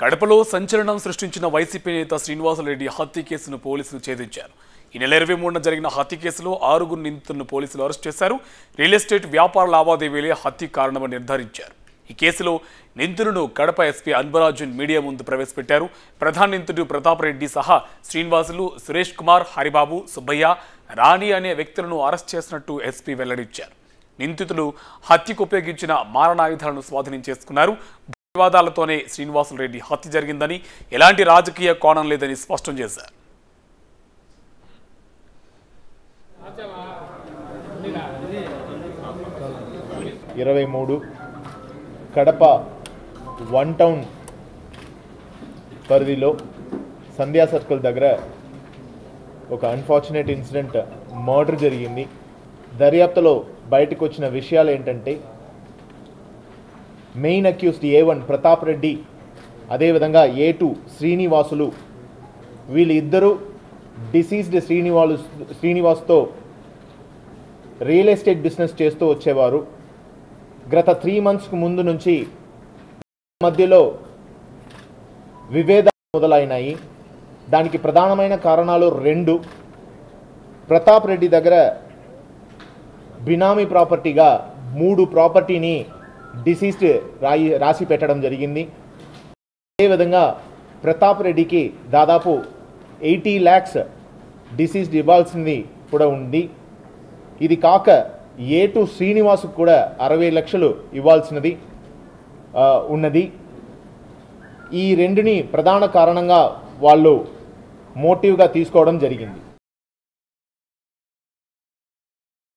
కడపలో సంచలనం సృష్టించిన వైసీపీ నేత శ్రీనివాసరెడ్డి హత్య కేసును పోలీసులు ఛేదించారు ఈ నెల ఇరవై మూడున జరిగిన హత్య కేసులో ఆరుగురు నిందితులను పోలీసులు అరెస్ట్ చేశారు రియల్ ఎస్టేట్ వ్యాపార లావాదేవీలే హత్య కారణమని నిర్ధారించారు ఈ కేసులో నిందితులను కడప ఎస్పీ అన్బరాజున్ మీడియా ముందు ప్రవేశపెట్టారు ప్రధాన నిందితుడు ప్రతాప్ రెడ్డి సహా శ్రీనివాసులు సురేష్ కుమార్ హరిబాబు సుబ్బయ్య రాణి అనే వ్యక్తులను అరెస్ట్ చేసినట్టు ఎస్పీ వెల్లడించారు నిందితులు హత్యకు ఉపయోగించిన మారణాయుధాలను స్వాధీనం చేసుకున్నారు వివాదాలతోనే శ్రీనివాసులు రెడ్డి హత్య జరిగిందని ఎలాంటి రాజకీయ కోణం లేదని స్పష్టం చేశారు ఇరవై మూడు కడప వన్ టౌన్ పరిధిలో సంధ్యా సర్కిల్ దగ్గర ఒక అన్ఫార్చునేట్ ఇన్సిడెంట్ మర్డర్ జరిగింది దర్యాప్తులో బయటకు వచ్చిన విషయాలు ఏంటంటే main accused A one Pratap Reddy అదేవిధంగా ఏ టూ శ్రీనివాసులు వీళ్ళిద్దరూ డిసీజ్డ్ శ్రీనివాసు శ్రీనివాస్తో రియల్ ఎస్టేట్ బిజినెస్ చేస్తూ వచ్చేవారు గత త్రీ మంత్స్కు ముందు నుంచి మధ్యలో విభేదాలు మొదలైనాయి దానికి ప్రధానమైన కారణాలు రెండు ప్రతాప్ రెడ్డి దగ్గర బినామీ ప్రాపర్టీగా మూడు ప్రాపర్టీని డిసీజ్డ్ రాయి రాసి పెట్టడం జరిగింది అదేవిధంగా ప్రతాప్ రెడ్డికి దాదాపు ఎయిటీ ల్యాక్స్ డిసీజ్డ్ ఇవ్వాల్సింది కూడా ఉంది ఇది కాక ఏ టు శ్రీనివాసుకు కూడా అరవై లక్షలు ఇవ్వాల్సినది ఆ, ఉన్నది ఈ రెండుని ప్రధాన కారణంగా వాళ్ళు మోటివ్గా తీసుకోవడం జరిగింది